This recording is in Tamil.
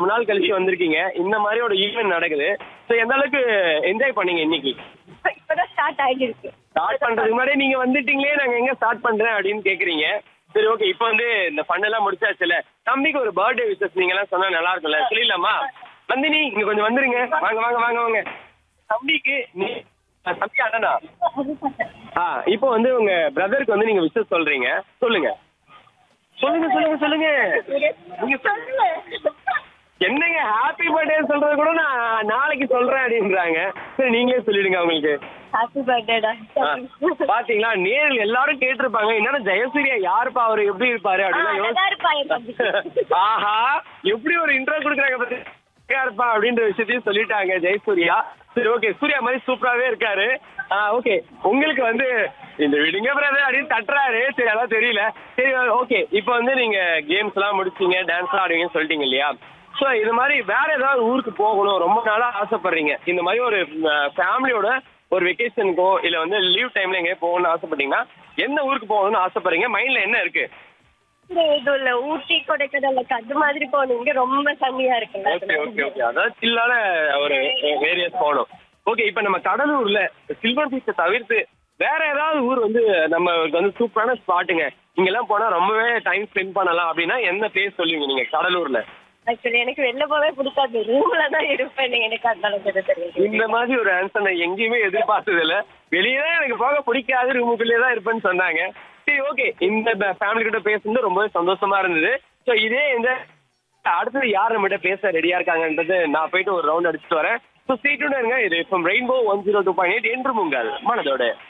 நாள் கழிச்சு வந்திருக்கீங்க இந்த மாதிரி ஒரு ஈவென்ட் நடக்குது ஸோ எந்த அளவுக்கு என்ஜாய் பண்ணீங்க இன்னைக்கு இப்பதான் ஸ்டார்ட் ஆகிருக்கு ஸ்டார்ட் பண்றதுக்கு முன்னாடியே நீங்க வந்துட்டீங்களே நாங்க எங்க ஸ்டார்ட் பண்றேன் அப்படின்னு கேக்குறீங்க சரி ஓகே இப்போ வந்து இந்த ஃபன் எல்லாம் முடிச்சாச்சுல தம்பிக்கு ஒரு பர்த்டே விஷஸ் நீங்க எல்லாம் சொன்னா நல்லா இருக்கும்ல சொல்லிடலாமா நந்தினி இங்க கொஞ்சம் வந்துருங்க வாங்க வாங்க வாங்க வாங்க தம்பிக்கு நீ அஹ், தம்பி அண்ணனா ஆ இப்போ வந்து உங்க பிரதருக்கு வந்து நீங்க விஷஸ் சொல்றீங்க சொல்லுங்க சொல்லுங்க சொல்லுங்க சொல்லுங்க நீங்க சொல்லுங்க என்னங்க ஹாப்பி பர்த்டே சொல்றது கூட நான் நாளைக்கு சொல்றேன் அப்படின்றாங்க சரி நீங்களே சொல்லிடுங்க அவங்களுக்கு ஹாப்பி பர்த்டேடா ஆ, பாத்தீங்களா நேரில் எல்லாரும் கேட்டிருப்பாங்க என்னன்னா ஜெயசூர்யா யாருப்பா அவரு எப்படி இருப்பாரு அப்படின்னா யோசி- இருப்பாங்க தம்பி ஆஹா எப்படி ஒரு இன்ட்ரோ கொடுக்குறாங்க பத்தி இருப்பா அப்படின்ற விஷயத்தையும் சொல்லிட்டாங்க ஜெயசூர்யா சரி ஓகே சூர்யா மாதிரி சூப்பராவே இருக்காரு ஆ ஓகே உங்களுக்கு வந்து இந்த விடுங்க பிரதர் அப்படின்னு தட்டுறாரு சரி அதான் தெரியல சரி ஓகே இப்போ வந்து நீங்க கேம்ஸ் எல்லாம் முடிச்சீங்க டான்ஸ் எல்லாம் ஆடுவீங்கன்னு சொல்லிட்டீங்க இல்லையா ஸோ இது மாதிரி வேற ஏதாவது ஊருக்கு போகணும் ரொம்ப நாளா ஆசைப்படுறீங்க இந்த மாதிரி ஒரு ஃபேமிலியோட ஒரு வெக்கேஷனுக்கோ இல்ல வந்து லீவ் டைம்ல எங்கேயோ போகணும்னு ஆசைப்பட்டீங்கன்னா எந்த ஊருக்கு போகணும்னு ஆசைப்படுறீங்க மைண்ட்ல என்ன இருக்கு இது இல்ல ஊட்டி கொடைக்கானல் அது மாதிரி போனீங்க ரொம்ப செம்மையா இருக்குல்ல ஓகே ஓகே ஓகே அதாவது சில்லான ஒரு வேரியஸ் போகணும் ஓகே இப்போ நம்ம கடலூர்ல சில்வர் பீச்சை தவிர்த்து வேற ஏதாவது ஊர் வந்து நம்மளுக்கு வந்து சூப்பரான ஸ்பாட்டுங்க இங்கெல்லாம் போனா ரொம்பவே டைம் ஸ்பெண்ட் பண்ணலாம் அப்படின்னா என்ன பிளேஸ் சொல்லுவீங்க நீங்க கடலூர்ல ஆக்சுவலி எனக்கு வெளில போவே பிடிக்காது ரூம்ல தான் இருப்பேன் எனக்கு அந்த அளவுக்கு தெரியும் இந்த மாதிரி ஒரு ஆன்சர் நான் எங்கேயுமே எதிர்பார்த்தது இல்ல வெளியே தான் எனக்கு போக பிடிக்காது ரூமுக்குள்ளேயே தான் இருப்பேன்னு சொன்னாங்க சரி ஓகே இந்த ஃபேமிலி கிட்ட பேசுனது ரொம்பவே சந்தோஷமா இருந்தது ஸோ இதே இந்த அடுத்தது யார் நம்மகிட்ட பேச ரெடியா இருக்காங்கன்றது நான் போயிட்டு ஒரு ரவுண்ட் அடிச்சுட்டு வரேன் ஸோ சீட்டுன்னு இருங்க இது இப்போ rainbow one zero two point eight என்று உங்கள் மனதோட